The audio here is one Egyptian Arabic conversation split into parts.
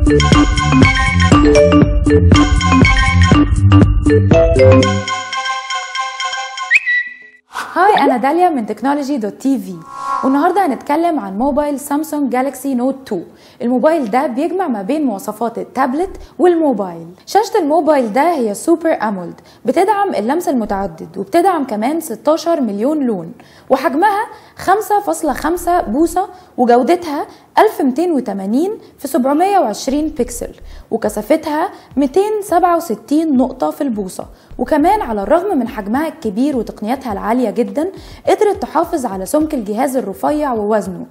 هاي انا داليا من تكنولوجي دوت تي في والنهارده هنتكلم عن موبايل سامسونج جالاكسي نوت 2 الموبايل ده بيجمع ما بين مواصفات التابلت والموبايل شاشة الموبايل ده هي سوبر امولد بتدعم اللمس المتعدد وبتدعم كمان 16 مليون لون وحجمها 5.5 بوصة وجودتها 1280 في 720 بكسل وكثافتها 267 نقطة في البوصة وكمان على الرغم من حجمها الكبير وتقنياتها العالية جدا قدرت تحافظ على سمك الجهاز الرفيع ووزنه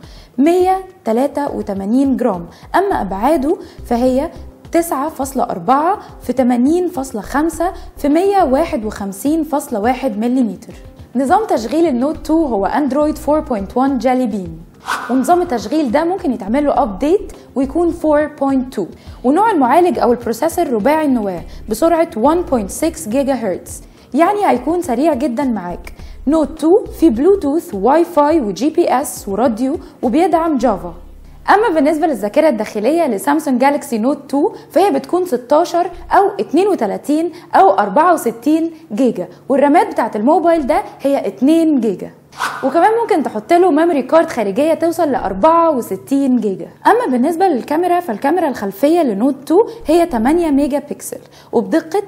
183 جرام أما أبعاده فهي 9.4 في 80.5 في 151.1 ملم نظام تشغيل النوت 2 هو اندرويد 4.1 جالي بين ونظام التشغيل ده ممكن يتعمل له ابديت ويكون 4.2 ونوع المعالج او البروسيسور رباعي النواه بسرعه 1.6 جيجا هرتز يعني هيكون سريع جدا معاك نوت 2 في بلوتوث واي فاي وجي بي اس وراديو وبيدعم جافا اما بالنسبه للذاكره الداخليه لسامسونج جالاكسي نوت 2 فهي بتكون 16 او 32 او 64 جيجا والرامات بتاعت الموبايل ده هي 2 جيجا وكمان ممكن تحط له ميموري كارد خارجيه توصل ل 64 جيجا اما بالنسبه للكاميرا فالكاميرا الخلفيه لنوت 2 هي 8 ميجا بكسل وبدقه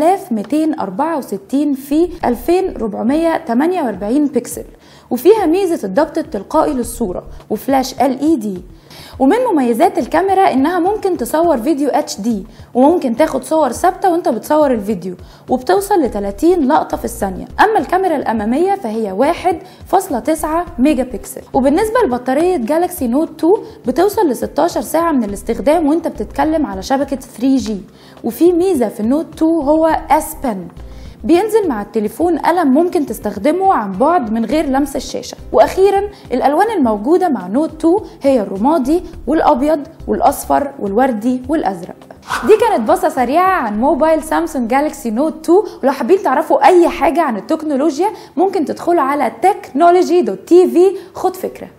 3264 في 2448 بكسل وفيها ميزه الضبط التلقائي للصوره وفلاش ال اي دي ومن مميزات الكاميرا انها ممكن تصور فيديو اتش دي وممكن تاخد صور ثابته وانت بتصور الفيديو وبتوصل ل 30 لقطه في الثانيه اما الكاميرا الاماميه فهي 1.9 ميجا بكسل وبالنسبه لبطاريه جالاكسي نوت 2 بتوصل ل 16 ساعه من الاستخدام وانت بتتكلم على شبكه 3G وفي ميزه في النوت 2 هو اس بن بينزل مع التليفون قلم ممكن تستخدمه عن بعد من غير لمس الشاشة وأخيرا الألوان الموجودة مع نوت 2 هي الرمادي والأبيض والأصفر والوردي والأزرق دي كانت بصة سريعة عن موبايل سامسونج جالاكسي نوت 2 ولو حابين تعرفوا أي حاجة عن التكنولوجيا ممكن تدخلوا على technology.tv خد فكرة